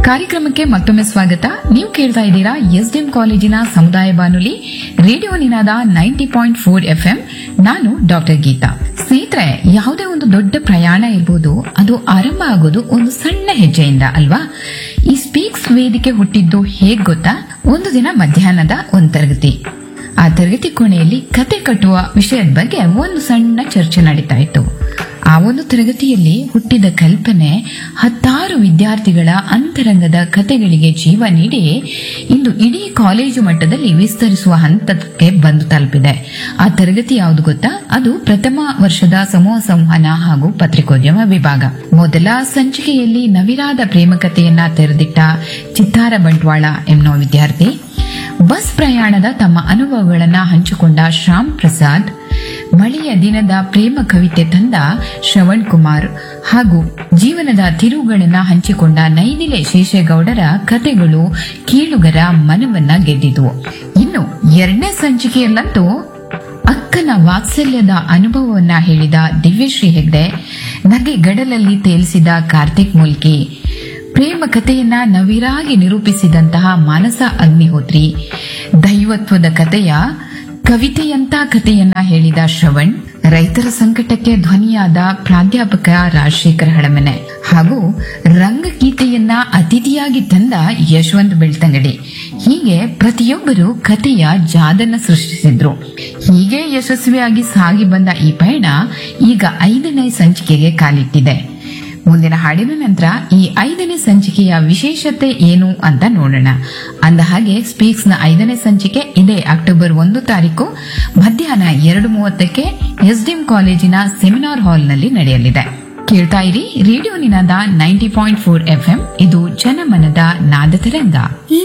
ಕಾರ್ಯಕ್ರಮಕ್ಕೆ ಮತ್ತೊಮ್ಮೆ ಸ್ವಾಗತ ನೀವು ಕೇಳ್ತಾ ಇದ್ದೀರಾ ಎಸ್ಡಿಎಂ ಕಾಲೇಜಿನ ಸಮುದಾಯ ಬಾನುಲಿ radio Ninada ninety point four FM ನಾನು ಡಾಕ್ಟರ್ ಗೀತಾ ಸ್ನೇಹಿತರೆ ಯಾವುದೇ ಒಂದು ದೊಡ್ಡ ಪ್ರಯಾಣ ಇರ್ಬೋದು ಅದು ಆರಂಭ ಆಗೋದು ಒಂದು ಸಣ್ಣ ಹೆಜ್ಜೆಯಿಂದ ಅಲ್ವಾ ಈ ಸ್ಪೀಕ್ಸ್ ವೇದಿಕೆ ಹುಟ್ಟಿದ್ದು ಹೇಗ್ ಗೊತ್ತಾ ಒಂದು ದಿನ ಮಧ್ಯಾಹ್ನದ ಒಂದು ತರಗತಿ ಆ ತರಗತಿ ಕೋಣೆಯಲ್ಲಿ ಕತೆ ಕಟ್ಟುವ ವಿಷಯದ ಬಗ್ಗೆ ಒಂದು ಸಣ್ಣ ಚರ್ಚೆ ನಡೀತಾ ಇತ್ತು ಆ ಒಂದು ತರಗತಿಯಲ್ಲಿ ಹುಟ್ಟಿದ ಕಲ್ಪನೆ ಹತ್ತಾರು ವಿದ್ಯಾರ್ಥಿಗಳ ಅಂತರಂಗದ ಕತೆಗಳಿಗೆ ಜೀವ ನೀಡಿ ಇಂದು ಇಡೀ ಕಾಲೇಜು ಮಟ್ಟದಲ್ಲಿ ವಿಸ್ತರಿಸುವ ಹಂತಕ್ಕೆ ಬಂದು ತಲುಪಿದೆ ಆ ತರಗತಿ ಯಾವುದು ಗೊತ್ತಾ ಅದು ಪ್ರಥಮ ವರ್ಷದ ಸಮೂಹ ಸಂವಹನ ಹಾಗೂ ಪತ್ರಿಕೋದ್ಯಮ ವಿಭಾಗ ಮೊದಲ ಸಂಚಿಕೆಯಲ್ಲಿ ನವಿರಾದ ಪ್ರೇಮ ಕಥೆಯನ್ನ ತೆರೆದಿಟ್ಟ ಚಿತ್ತಾರ ಬಂಟ್ವಾಳ ಎನ್ನುವ ವಿದ್ಯಾರ್ಥಿ ಬಸ್ ಪ್ರಯಾಣದ ತಮ್ಮ ಅನುಭವಗಳನ್ನ ಹಂಚಿಕೊಂಡ ಶ್ಯಾಮ್ ಪ್ರಸಾದ್ ಮಳೆಯ ದಿನದ ಪ್ರೇಮ ಕವಿತೆ ತಂದ ಶ್ರವಣ್ ಕುಮಾರ್ ಹಾಗೂ ಜೀವನದ ತಿರುವುಗಳನ್ನ ಹಂಚಿಕೊಂಡ ನೈದಿಲೆ ಶೇಷೇಗೌಡರ ಕತೆಗಳು ಕೇಳುಗರ ಮನವನ್ನ ಗೆದ್ದಿದ್ವು ಇನ್ನು ಎರಡನೇ ಸಂಚಿಕೆಯಲ್ಲಂತೂ ಅಕ್ಕನ ವಾತ್ಸಲ್ಯದ ಅನುಭವವನ್ನ ಹೇಳಿದ ದಿವ್ಯಶ್ರೀ ಹೆಗ್ಡೆ ನಗೆ ಗಡಲಲ್ಲಿ ತೇಲಿಸಿದ ಕಾರ್ತಿಕ್ ಮುಲ್ಕಿ ಪ್ರೇಮ ಕಥೆಯನ್ನ ನವಿರಾಗಿ ನಿರೂಪಿಸಿದಂತಹ ಮಾನಸ ಅಗ್ನಿಹೋತ್ರಿ ದೈವತ್ವದ ಕಥೆಯ ಕವಿತೆಯಂತ ಕಥೆಯನ್ನ ಹೇಳಿದ ಶ್ರವಣ್ ರೈತರ ಸಂಕಟಕ್ಕೆ ಧ್ವನಿಯಾದ ಪ್ರಾಧ್ಯಾಪಕ ರಾಜಶೇಖರ ಹಳಮನೆ ಹಾಗೂ ರಂಗಗೀತೆಯನ್ನ ಅತಿಥಿಯಾಗಿ ತಂದ ಯಶವಂತ್ ಬೆಳ್ತಂಗಡಿ ಹೀಗೆ ಪ್ರತಿಯೊಬ್ಬರು ಕಥೆಯ ಜಾದನ್ನ ಸೃಷ್ಟಿಸಿದ್ರು ಹೀಗೆ ಯಶಸ್ವಿಯಾಗಿ ಸಾಗಿ ಬಂದ ಈ ಪಯಣ ಈಗ ಐದನೇ ಸಂಚಿಕೆಗೆ ಕಾಲಿಟ್ಟಿದೆ ಮುಂದಿನ ಹಾಡಿನ ನಂತರ ಈ ಐದನೇ ಸಂಚಿಕೆಯ ವಿಶೇಷತೆ ಏನು ಅಂತ ನೋಡೋಣ ಅಂದ ಹಾಗೆ ಸ್ಪೀಕ್ಸ್ ನ ಐದನೇ ಸಂಚಿಕೆ ಇದೇ ಅಕ್ಟೋಬರ್ ಒಂದು ತಾರೀಕು ಮಧ್ಯಾಹ್ನ ಎರಡು ಮೂವತ್ತಕ್ಕೆ ಎಸ್ಡಿಎಂ ಕಾಲೇಜಿನ ಸೆಮಿನಾರ್ ಹಾಲ್ನಲ್ಲಿ ನಡೆಯಲಿದೆ ಕೇಳ್ತಾ ಇರಿ radio Ninada ninety point four FM ಇದು ಜನಮನದ ನಾದ ತರಂಗ